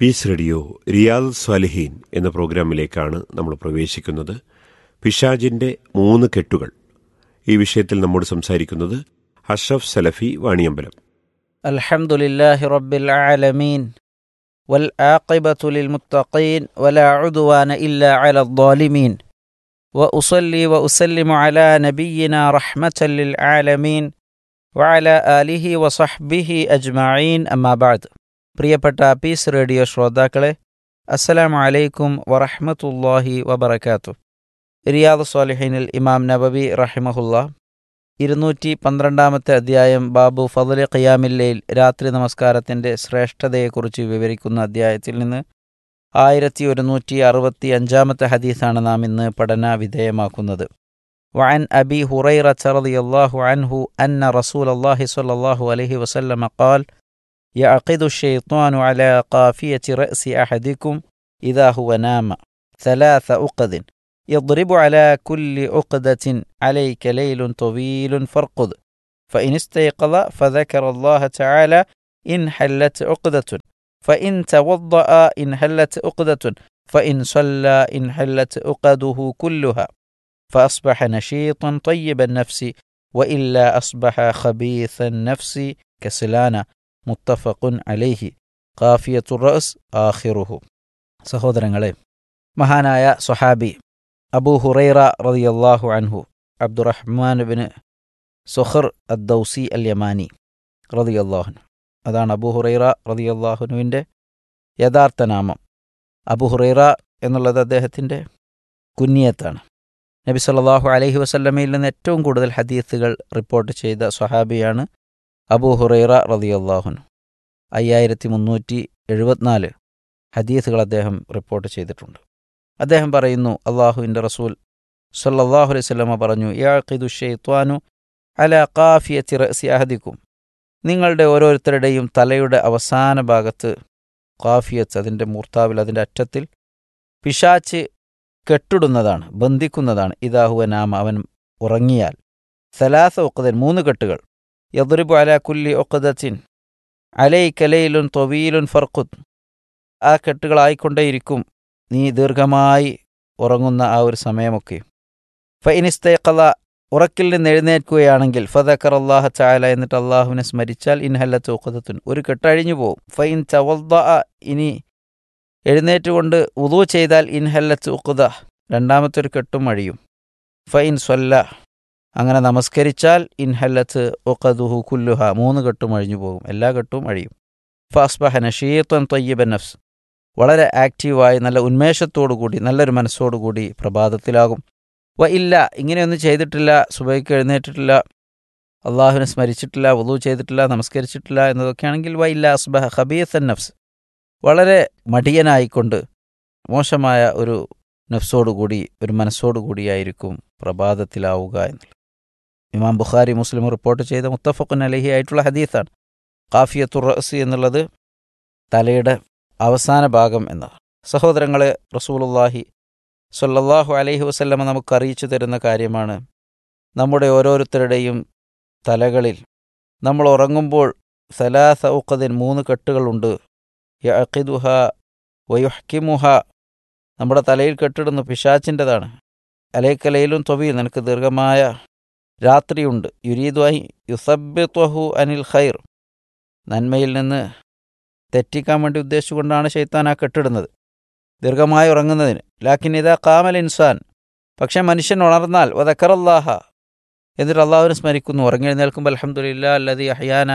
piece radio റിയാൽ സ്വാലിഹീൻ എന്ന പ്രോഗ്രാമിലേക്കാണ് നമ്മൾ പ്രവേശിക്കുന്നത് പിശാജിന്റെ മൂന്ന് കെട്ടുകൾ ഈ വിഷയത്തിൽ നമ്മോട് സംസാരിക്കുന്നത് അഷ്റഫ് സലഫി വാണിയമ്പലം الحمد لله رب العالمين والعاقبة للمتقين ولا عدوان إلا على الظالمين وأصلي وأسلم على نبينا رحمة للعالمين وعلى آله وصحبه أجمعين أما بعد പ്രിയപ്പെട്ട പീസ് റേഡിയോ ശ്രോതാക്കളെ അസ്സലാമു അലൈക്കും വറഹ്മത്തുള്ളാഹി വബറകാത്തു റിയാദ് സ്വാലിഹീനിൽ ഇമാം നബവി റഹിമഹുല്ല ഇരുന്നൂറ്റി പന്ത്രണ്ടാമത്തെ അധ്യായം ബാബു ഫضل ഖിയാമില്ലയിൽ രാത്രി നമസ്കാരത്തിൻ്റെ ശ്രേഷ്ഠതയെക്കുറിച്ച് വിവരിക്കുന്ന അധ്യായത്തിൽ നിന്ന് ആയിരത്തി ഒരുന്നൂറ്റി അറുപത്തി അഞ്ചാമത്തെ ഹദീസാണ് നാം ഇന്ന് പഠന വിധേയമാക്കുന്നത് وعن أبي هريرة رضي الله عنه أن رسول الله صلى الله عليه وسلم قال يعقد الشيطان على قافية رأس أحدكم إذا هو نام ثلاث عقد يضرب على كل عقدة عليك ليل طويل فارقد فإن استيقظ فذكر الله تعالى إن حلت عقدة فإن توضأ إن حلت عقدة فإن صلى إن حلت عقده كلها فأصبح نشيطا طيب النفس وإلا أصبح خبيث النفس كسلان متفق عليه قافية الرأس آخره സഹോദരങ്ങളെ മഹാനായ സ്വഹാബി അബൂ ഹുറൈറ റളിയല്ലാഹു അൻഹു അബ്ദുറഹ്മാൻ ബിന് സുഹർ അദ്ദൌസി അൽ യമാനി റളിയല്ലാഹുൻ അതാണ് അബൂ ഹുറൈറ റളിയല്ലാഹുനുവിൻ്റെ യഥാർത്ഥ നാമം അബൂ ഹുറൈറ എന്നുള്ളത് അദ്ദേഹത്തിൻ്റെ കുഞ്ഞിയത്താണ് നബി സല്ലല്ലാഹു അലൈഹി വസല്ലമയിൽ നിന്ന് ഏറ്റവും കൂടുതൽ ഹദീസുകൾ റിപ്പോർട്ട് ചെയ്ത സ്വഹാബിയാണ് അബൂ ഹുറൈറ റളിയല്ലാഹുൻ അയ്യായിരത്തി മുന്നൂറ്റി എഴുപത്തിനാല് ഹദീസുകൾ അദ്ദേഹം റിപ്പോർട്ട് ചെയ്തിട്ടുണ്ട് അദ്ദേഹം പറയുന്നു അള്ളാഹുവിൻ്റെ റസൂൽ സല്ലല്ലാഹു അലൈഹി വസല്ലമ പറഞ്ഞു യാഖിദു ഷെയ്ത്വാനു അല കാഫിയത്തി റസി അഹദിക്കും നിങ്ങളുടെ ഓരോരുത്തരുടെയും തലയുടെ അവസാന ഭാഗത്ത് കാഫിയത്ത് അതിൻ്റെ മൂർത്താവിൽ അതിൻ്റെ അറ്റത്തിൽ പിശാച്ച് കെട്ടിടുന്നതാണ് ബന്ധിക്കുന്നതാണ് ഇതാഹുവ നാമ അവൻ ഉറങ്ങിയാൽ സലാസ ഒക്കതൻ മൂന്ന് കെട്ടുകൾ യദുറിബു അല കുല്ലി ഒക്കദത്തിൻ അലൈ കലയിലുൻ തൊവീലുൻ ഫർഖുദ് ആ കെട്ടുകളായിക്കൊണ്ടേയിരിക്കും നീ ദീർഘമായി ഉറങ്ങുന്ന ആ ഒരു സമയമൊക്കെ ഫൈനിസ്തേക്കല ഉറക്കിൽ നിന്ന് എഴുന്നേൽക്കുകയാണെങ്കിൽ ഫതക്കർ അള്ളാഹ ചായാല എന്നിട്ട് അള്ളാഹുവിനെ സ്മരിച്ചാൽ ഇൻഹല്ല ചോക്കത്തുൻ ഒരു കെട്ടഴിഞ്ഞു പോവും ഫൈൻ ചവൽദ ഇനി എഴുന്നേറ്റുകൊണ്ട് ഉദു ചെയ്താൽ ഇൻഹല്ല ചൂക്കുത രണ്ടാമത്തെ ഒരു കെട്ടും അഴിയും ഫൈൻ സ്വല്ല അങ്ങനെ നമസ്കരിച്ചാൽ ഇൻഹല്ലത്ത് ഒക്കദുഹു കുല്ലുഹ മൂന്ന് കെട്ടും അഴിഞ്ഞു പോകും എല്ലാ കെട്ടും അഴിയും ഫാസ്ബഹ നഷീത്തൻ തൊയ്യബൻ നഫ്സ് വളരെ ആക്റ്റീവായി നല്ല ഉന്മേഷത്തോടു കൂടി നല്ലൊരു മനസ്സോടുകൂടി പ്രഭാതത്തിലാകും വ ഇല്ല ഇങ്ങനെയൊന്നും ചെയ്തിട്ടില്ല സുബൈക്ക് എഴുന്നേറ്റിട്ടില്ല അള്ളാഹുവിനെ സ്മരിച്ചിട്ടില്ല വധു ചെയ്തിട്ടില്ല നമസ്കരിച്ചിട്ടില്ല എന്നതൊക്കെയാണെങ്കിൽ വ ഇല്ല അസ്ബഹ ഹബീസൻ നഫ്സ് വളരെ മടിയനായിക്കൊണ്ട് മോശമായ ഒരു നഫ്സോടുകൂടി ഒരു മനസ്സോടുകൂടിയായിരിക്കും പ്രഭാതത്തിലാവുക എന്നുള്ളത് ഇമാം ബുഖാരി മുസ്ലിം റിപ്പോർട്ട് ചെയ്ത മുത്തഫഖുൻ അലഹി ആയിട്ടുള്ള ഹദീസാണ് കാഫിയത്തുർ റഅസ് എന്നുള്ളത് തലയുടെ അവസാന ഭാഗം എന്നതാണ് സഹോദരങ്ങളെ റസൂലുള്ളാഹി സല്ലല്ലാഹു അലൈഹി വസല്ലമ നമുക്ക് അറിയിച്ചു തരുന്ന കാര്യമാണ് നമ്മുടെ ഓരോരുത്തരുടെയും തലകളിൽ നമ്മൾ ഉറങ്ങുമ്പോൾ സലാസ ഉഖദിൻ മൂന്ന് കെട്ടുകളുണ്ട് യഅഖിദുഹ വയുഹ്കിമുഹ നമ്മുടെ തലയിൽ കെട്ടിടുന്ന പിശാച്ചിൻ്റെതാണ് അലൈക്കലയിലും തൊവി നിനക്ക് ദീർഘമായ രാത്രിയുണ്ട് യുരീദ്വായി യുസബ്ബിത്വഹു അനിൽ ഖൈർ നന്മയിൽ നിന്ന് തെറ്റിക്കാൻ വേണ്ടി ഉദ്ദേശിച്ചുകൊണ്ടാണ് ഷെയ്ത്താൻ ആ കെട്ടിടുന്നത് ദീർഘമായി ഉറങ്ങുന്നതിന് ലാക്കിൻ ഇതാ കാമൽ ഇൻസാൻ പക്ഷെ മനുഷ്യൻ ഉണർന്നാൽ വതക്കറല്ലാഹ എന്നിട്ട് അള്ളാഹുവിനെ സ്മരിക്കുന്നു ഉറങ്ങിയെഴുന്നേൽക്കുമ്പോൾ അലഹമുല്ല അല്ലതി അഹ്യാന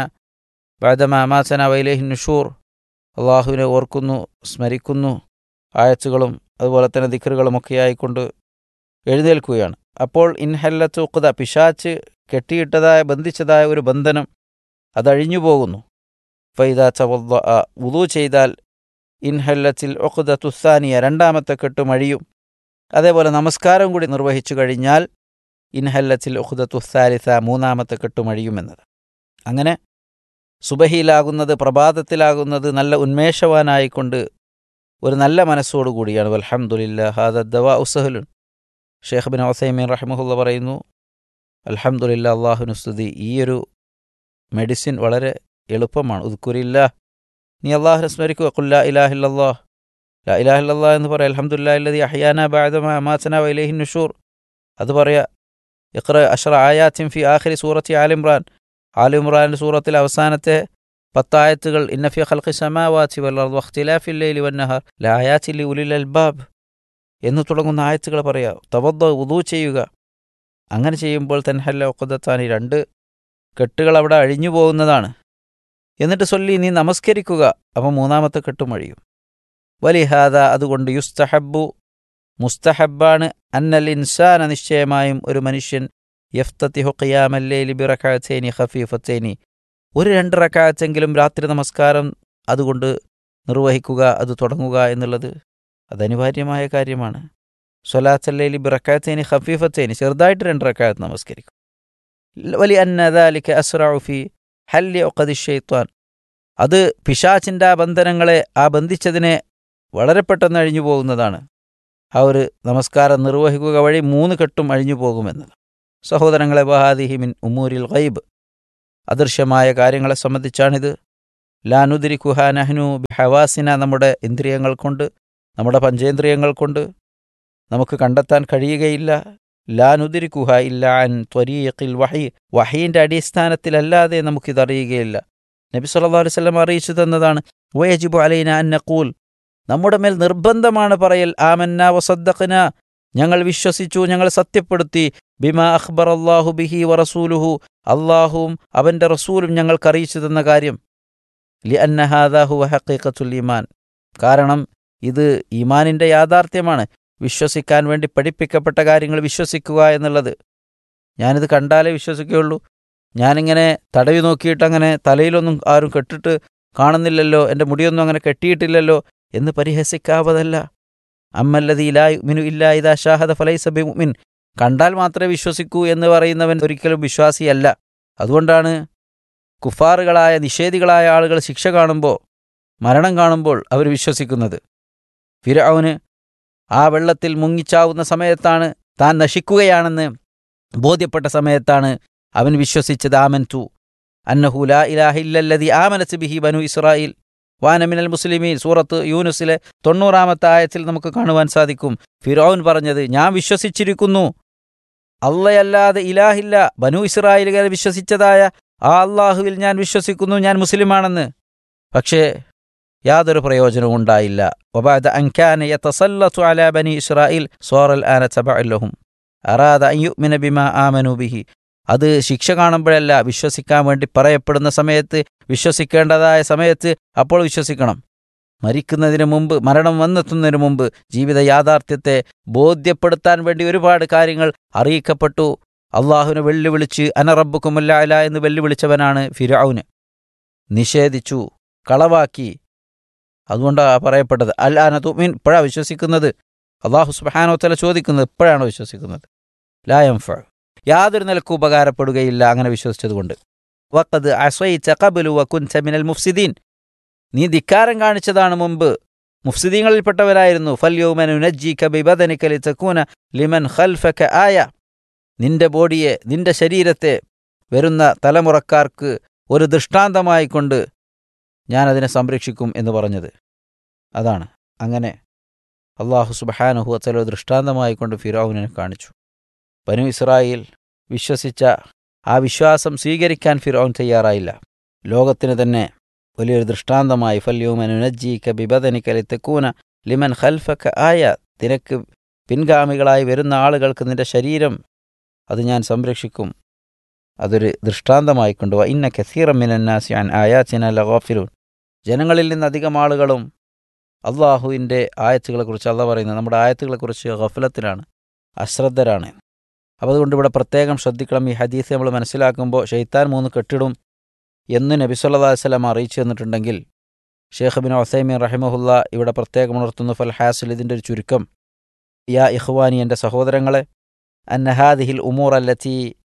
ബാദമ അമാസന വൈലേഹി നുഷൂർ അള്ളാഹുവിനെ ഓർക്കുന്നു സ്മരിക്കുന്നു ആയച്ചുകളും അതുപോലെ തന്നെ ദിക്കറുകളുമൊക്കെ ആയിക്കൊണ്ട് എഴുന്നേൽക്കുകയാണ് അപ്പോൾ ഇൻഹല്ലത്ത് ഉക്കുത പിശാച്ച് കെട്ടിയിട്ടതായ ബന്ധിച്ചതായ ഒരു ബന്ധനം അതഴിഞ്ഞു പോകുന്നു ഫൈദ ചവദ്ദ ഉദു ചെയ്താൽ ഇൻഹല്ലത്തിൽ ഒക്കുദ തുസാനിയ രണ്ടാമത്തെ കെട്ട് മഴിയും അതേപോലെ നമസ്കാരം കൂടി നിർവഹിച്ചു കഴിഞ്ഞാൽ ഇൻഹല്ലത്തിൽ ഒക്കുദ തുസാലിസ മൂന്നാമത്തെ കെട്ട് മഴിയുമെന്നത് അങ്ങനെ സുബഹിയിലാകുന്നത് പ്രഭാതത്തിലാകുന്നത് നല്ല ഉന്മേഷവാനായിക്കൊണ്ട് ഒരു നല്ല മനസ്സോടുകൂടിയാണ് അലഹമുല്ല ഹാദവ ഉസഹലുൻ ഷേഖ് ബിൻ ഒസൈമീൻ റഹ്മുല്ല പറയുന്നു അലഹമുല്ല അള്ളാഹുനുസ്തുതി ഈ ഒരു മെഡിസിൻ വളരെ എളുപ്പമാണ് ഉദ്ക്കുരില്ല നീ അള്ളാഹുനെ സ്മരിക്കുക കുല്ല ഇലാഹില്ലാ ലാ ഇലാഹില്ലാ എന്ന് പറയാം അലഹമുല്ലാ ഇല്ലതി അഹ്യാന ബാദമ അമാസന വൈലേഹിൻ നുഷൂർ അത് പറയാ ഇഖ്റ അഷറ ആയാത്തിൻ ഫി ആഖിരി സൂറത്തി ആലിമ്രാൻ ആലിമ്രാൻ്റെ സൂറത്തിൽ അവസാനത്തെ പത്തായത്തുകൾ ഇന്നഫി ഖൽഖി സമാവാത്തി വല്ലർദ് വഖ്തിലാഫിൽ ലൈലി വന്നഹർ ലായാത്തി ലി ഉലിൽ അൽബാബ് എന്ന് തുടങ്ങുന്ന ആയത്തുകൾ പറയാം തവദ്ദ ഉദൂ ചെയ്യുക അങ്ങനെ ചെയ്യുമ്പോൾ തൻഹല്ല ഒക്കദത്താനി രണ്ട് കെട്ടുകൾ അവിടെ അഴിഞ്ഞു പോകുന്നതാണ് എന്നിട്ട് ചൊല്ലി നീ നമസ്കരിക്കുക അപ്പം മൂന്നാമത്തെ കെട്ടും അഴിയും വലിഹാദ അതുകൊണ്ട് യുസ്തഹബു മുസ്തഹബാണ് അന്നൽ ഇൻസാന നിശ്ചയമായും ഒരു മനുഷ്യൻ യഫ്തത്തിഹു ഖിയാമല്ലേലി ബിറക്കാത്തേനി ഖഫീഫത്തേനി ഒരു രണ്ട് റക്കാത്തെങ്കിലും രാത്രി നമസ്കാരം അതുകൊണ്ട് നിർവഹിക്കുക അത് തുടങ്ങുക എന്നുള്ളത് അത് അനിവാര്യമായ കാര്യമാണ് സ്വലാത്തല്ലേലി ബിറക്കാത്തേനി ഖഫീഫത്തേനി ചെറുതായിട്ട് രണ്ട് റക്കാത്ത് നമസ്കരിക്കും വലി അന്നദാലിക്ക് അസ്രാഫി ഹല്ലി ഒക്കതി ഷെയ്ത്വാൻ അത് പിശാച്ചിൻ്റെ ആ ബന്ധനങ്ങളെ ആ ബന്ധിച്ചതിനെ വളരെ പെട്ടെന്ന് അഴിഞ്ഞു പോകുന്നതാണ് ആ ഒരു നമസ്കാരം നിർവഹിക്കുക വഴി മൂന്ന് കെട്ടും അഴിഞ്ഞു പോകുമെന്നത് സഹോദരങ്ങളെ വഹാദിഹിമിൻ ഉമൂരിൽ ഗൈബ് അദൃശ്യമായ കാര്യങ്ങളെ സംബന്ധിച്ചാണിത് ലാനുദിരി കുഹ നഹ്നു ഹവാസിന നമ്മുടെ ഇന്ദ്രിയങ്ങൾ കൊണ്ട് നമ്മുടെ പഞ്ചേന്ദ്രിയങ്ങൾ കൊണ്ട് നമുക്ക് കണ്ടെത്താൻ കഴിയുകയില്ല ലാനുദിരി കുഹ ഇല്ല അൻ ത്വരീഖിൽ വഹി വഹീൻ്റെ അടിസ്ഥാനത്തിലല്ലാതെ നമുക്കിതറിയുകയില്ല നബി സല്ലല്ലാഹു അലൈഹി വസല്ലം അറിയിച്ചു തന്നതാണ് വയജിബു അലൈന അൻ നഖൂൽ നമ്മുടെ മേൽ നിർബന്ധമാണ് പറയൽ ആമന്ന വസദ്ദഖന ഞങ്ങൾ വിശ്വസിച്ചു ഞങ്ങൾ സത്യപ്പെടുത്തി ബിമാ അഖ്ബർ അള്ളാഹു ബിഹി വറസൂലുഹു അള്ളാഹുവും അവൻ്റെ റസൂലും ഞങ്ങൾക്ക് അറിയിച്ചു തന്ന കാര്യം ലി അന്നഹാദാഹു ഹഖീഖത്തുൽ ഈമാൻ കാരണം ഇത് ഈമാനിൻ്റെ യാഥാർത്ഥ്യമാണ് വിശ്വസിക്കാൻ വേണ്ടി പഠിപ്പിക്കപ്പെട്ട കാര്യങ്ങൾ വിശ്വസിക്കുക എന്നുള്ളത് ഞാനിത് കണ്ടാലേ വിശ്വസിക്കുകയുള്ളൂ ഞാനിങ്ങനെ തടവി നോക്കിയിട്ട് അങ്ങനെ തലയിലൊന്നും ആരും കെട്ടിട്ട് കാണുന്നില്ലല്ലോ എൻ്റെ മുടിയൊന്നും അങ്ങനെ കെട്ടിയിട്ടില്ലല്ലോ എന്ന് പരിഹസിക്കാവതല്ല അമ്മല്ലതി ഇലാ മിനു ഇല്ലാ ഇതാ ഷാഹദ ഫലൈസ ബിമുമിൻ കണ്ടാൽ മാത്രമേ വിശ്വസിക്കൂ എന്ന് പറയുന്നവൻ ഒരിക്കലും വിശ്വാസിയല്ല അതുകൊണ്ടാണ് കുഫാറുകളായ നിഷേധികളായ ആളുകൾ ശിക്ഷ കാണുമ്പോൾ മരണം കാണുമ്പോൾ അവർ വിശ്വസിക്കുന്നത് ഫിരൗന് ആ വെള്ളത്തിൽ മുങ്ങിച്ചാവുന്ന സമയത്താണ് താൻ നശിക്കുകയാണെന്ന് ബോധ്യപ്പെട്ട സമയത്താണ് അവൻ വിശ്വസിച്ചത് ആമൻ തു അന്നഹു ലാ ഇലാഹില്ലല്ലതി ആമനത്ത് ബിഹി ബനു ഇസ്രായേൽ വാനമിനൽ മുസ്ലിമീൻ സൂറത്ത് യൂനുസിലെ തൊണ്ണൂറാമത്തെ ആയത്തിൽ നമുക്ക് കാണുവാൻ സാധിക്കും ഫിറോൻ പറഞ്ഞത് ഞാൻ വിശ്വസിച്ചിരിക്കുന്നു അള്ളയല്ലാതെ ഇലാഹില്ല ബനു ഇസ്രായേലുകാർ വിശ്വസിച്ചതായ ആ അള്ളാഹുവിൽ ഞാൻ വിശ്വസിക്കുന്നു ഞാൻ മുസ്ലിമാണെന്ന് പക്ഷേ യാതൊരു പ്രയോജനവും ഉണ്ടായില്ല وبعد أن كان يتسلط على بني إسرائيل صار الآن تبعا لهم أراد أن يؤمن بما آمنوا به അത് ശിക്ഷ കാണുമ്പോഴല്ല വിശ്വസിക്കാൻ വേണ്ടി പറയപ്പെടുന്ന സമയത്ത് വിശ്വസിക്കേണ്ടതായ സമയത്ത് അപ്പോൾ വിശ്വസിക്കണം മരിക്കുന്നതിന് മുമ്പ് മരണം വന്നെത്തുന്നതിന് മുമ്പ് ജീവിത യാഥാർത്ഥ്യത്തെ ബോധ്യപ്പെടുത്താൻ വേണ്ടി ഒരുപാട് കാര്യങ്ങൾ അറിയിക്കപ്പെട്ടു അള്ളാഹുവിനെ വെല്ലുവിളിച്ച് അനറബുക്കുമല്ല അല എന്ന് വെല്ലുവിളിച്ചവനാണ് ഫിരൌന് നിഷേധിച്ചു കളവാക്കി അതുകൊണ്ടാണ് പറയപ്പെട്ടത് അൽ അനതുമീൻ ഇപ്പോഴാണ് വിശ്വസിക്കുന്നത് അള്ളാഹു സുബാനോത്തല ചോദിക്കുന്നത് ഇപ്പോഴാണോ വിശ്വസിക്കുന്നത് ലായം ഫ യാതൊരു നിലക്കും ഉപകാരപ്പെടുകയില്ല അങ്ങനെ വിശ്വസിച്ചതുകൊണ്ട് വക്കത് അസ്വൈച്ച കബലു വക്കുൻസ മിനൽ മുഫ്സിദീൻ നീ ധിക്കാരം കാണിച്ചതാണ് മുമ്പ് മുഫ്സിദീങ്ങളിൽപ്പെട്ടവരായിരുന്നു ഫല്യോമനു നജ്ജി കബിബദനിക്കലി തക്കൂന ലിമൻ ഖൽഫക ആയ നിന്റെ ബോഡിയെ നിന്റെ ശരീരത്തെ വരുന്ന തലമുറക്കാർക്ക് ഒരു ദൃഷ്ടാന്തമായിക്കൊണ്ട് ഞാനതിനെ സംരക്ഷിക്കും എന്ന് പറഞ്ഞത് അതാണ് അങ്ങനെ അള്ളാഹു സുബഹാനുഹു അത്തലോ ദൃഷ്ടാന്തമായിക്കൊണ്ട് ഫിറൌവിനെ കാണിച്ചു ബനു ഇസ്രായേൽ വിശ്വസിച്ച ആ വിശ്വാസം സ്വീകരിക്കാൻ ഫിറൌൻ തയ്യാറായില്ല ലോകത്തിന് തന്നെ വലിയൊരു ദൃഷ്ടാന്തമായി ഫല്യൂമനുനജ്ജി കബിബദനിക്കലി തെക്കൂന ലിമൻ ഖൽഫക ആയ നിനക്ക് പിൻഗാമികളായി വരുന്ന ആളുകൾക്ക് നിന്റെ ശരീരം അത് ഞാൻ സംരക്ഷിക്കും അതൊരു ദൃഷ്ടാന്തമായി കൊണ്ടുപോവാ ഇന്ന കസീറമിനാസി അൻ ആയാച്ചിന ലഗോഫിലൂൻ ജനങ്ങളിൽ നിന്ന് അധികം ആളുകളും അള്ളാഹുവിൻ്റെ ആയത്തുകളെക്കുറിച്ച് അല്ല പറയുന്നത് നമ്മുടെ ആയത്തുകളെക്കുറിച്ച് ഗഫലത്തിലാണ് അശ്രദ്ധരാണ് അപ്പോൾ അതുകൊണ്ട് ഇവിടെ പ്രത്യേകം ശ്രദ്ധിക്കണം ഈ ഹദീസ് നമ്മൾ മനസ്സിലാക്കുമ്പോൾ ഷെയ്ത്താൻ മൂന്ന് കെട്ടിടും എന്ന് നബി സല്ലാ വസ്ലം അറിയിച്ചു തന്നിട്ടുണ്ടെങ്കിൽ ഷേഖ് ബിൻ ഒസൈമീൻ റഹിമഹുല്ല ഇവിടെ പ്രത്യേകം ഉണർത്തുന്നു ഫൽ ഹാസിൽ ഇതിൻ്റെ ഒരു ചുരുക്കം യാ ഇഖ്വാനി എൻ്റെ സഹോദരങ്ങളെ അന്നഹാദിഹിൽ ഉമൂർ അല്ലത്തി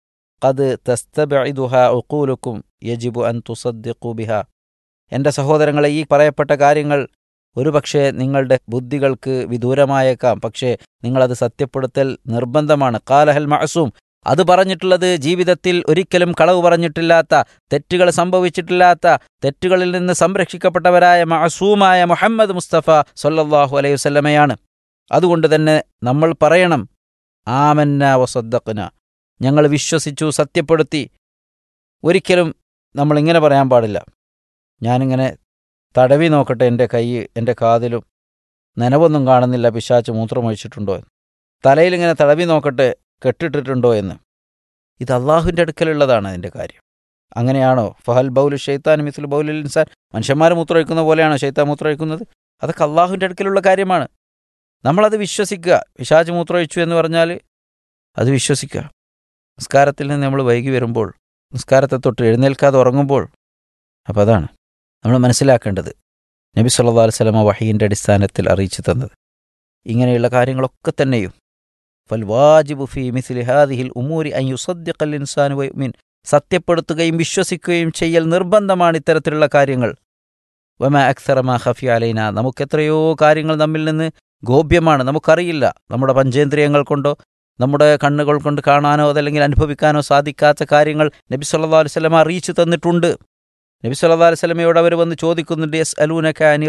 ഖദ് തസ്തബിദുഹ ഉക്കൂലുക്കും യജിബു അൻ തുസദ്ദിഖു ബിഹ എൻ്റെ സഹോദരങ്ങളെ ഈ പറയപ്പെട്ട കാര്യങ്ങൾ ഒരുപക്ഷെ നിങ്ങളുടെ ബുദ്ധികൾക്ക് വിദൂരമായേക്കാം പക്ഷേ നിങ്ങളത് സത്യപ്പെടുത്തൽ നിർബന്ധമാണ് കാലഹൽ മഅസൂം അത് പറഞ്ഞിട്ടുള്ളത് ജീവിതത്തിൽ ഒരിക്കലും കളവ് പറഞ്ഞിട്ടില്ലാത്ത തെറ്റുകൾ സംഭവിച്ചിട്ടില്ലാത്ത തെറ്റുകളിൽ നിന്ന് സംരക്ഷിക്കപ്പെട്ടവരായ മഅസൂമായ മുഹമ്മദ് മുസ്തഫ സൊല്ലാഹു അലൈഹി വസല്ലമയാണ് അതുകൊണ്ട് തന്നെ നമ്മൾ പറയണം ആമന്ന വസദ്ദഖ്ന ഞങ്ങൾ വിശ്വസിച്ചു സത്യപ്പെടുത്തി ഒരിക്കലും നമ്മളിങ്ങനെ പറയാൻ പാടില്ല ഞാനിങ്ങനെ തടവി നോക്കട്ടെ എൻ്റെ കൈ എൻ്റെ കാതിലും നനവൊന്നും കാണുന്നില്ല പിശാച്ച് മൂത്രമൊഴിച്ചിട്ടുണ്ടോ എന്ന് തലയിലിങ്ങനെ തടവി നോക്കട്ടെ കെട്ടിട്ടിട്ടുണ്ടോ എന്ന് ഇത് അള്ളാഹുവിൻ്റെ അടുക്കലുള്ളതാണ് അതിൻ്റെ കാര്യം അങ്ങനെയാണോ ഫഹൽ ബൗലു ഷെയ്ത്താൻ മിസുൽ ബൗലുൽ ഇൻസാൻ മനുഷ്യന്മാർ മൂത്രമൊഴിക്കുന്ന പോലെയാണോ ഷെയ്ത്താൻ മൂത്രമൊഴിക്കുന്നത് അതൊക്കെ അള്ളാഹുവിൻ്റെ അടുക്കലുള്ള കാര്യമാണ് നമ്മളത് വിശ്വസിക്കുക പിശാച്ച് മൂത്രമൊഴിച്ചു എന്ന് പറഞ്ഞാൽ അത് വിശ്വസിക്കുക നിസ്കാരത്തിൽ നിന്ന് നമ്മൾ വൈകി വരുമ്പോൾ നിസ്കാരത്തെ തൊട്ട് എഴുന്നേൽക്കാതെ ഉറങ്ങുമ്പോൾ അപ്പോൾ അതാണ് നമ്മൾ മനസ്സിലാക്കേണ്ടത് നബി സല്ലാ വസ്ലമ വഹീൻ്റെ അടിസ്ഥാനത്തിൽ അറിയിച്ചു തന്നത് ഇങ്ങനെയുള്ള കാര്യങ്ങളൊക്കെ തന്നെയും ഫൽ വാജിബു ഫി മിസ്ലി ഹാദിഹിൽ ഉമൂരി അൻ യുസദ്ദിഖൽ ഇൻസാനു വയുമിൻ സത്യപ്പെടുത്തുകയും വിശ്വസിക്കുകയും ചെയ്യൽ നിർബന്ധമാണ് ഇത്തരത്തിലുള്ള കാര്യങ്ങൾ വമ അക്സറമ ഹഫി അലൈന നമുക്കെത്രയോ കാര്യങ്ങൾ നമ്മിൽ നിന്ന് ഗോപ്യമാണ് നമുക്കറിയില്ല നമ്മുടെ പഞ്ചേന്ദ്രിയങ്ങൾ കൊണ്ടോ നമ്മുടെ കണ്ണുകൾ കൊണ്ട് കാണാനോ അതല്ലെങ്കിൽ അനുഭവിക്കാനോ സാധിക്കാത്ത കാര്യങ്ങൾ നബി സല്ലാ അലുവല്ലമ അറിയിച്ചു തന്നിട്ടുണ്ട് നബി സല്ലാ അലുവല്ലമയോട് അവർ വന്ന് ചോദിക്കുന്നുണ്ട് എസ് അലൂനക്കാനി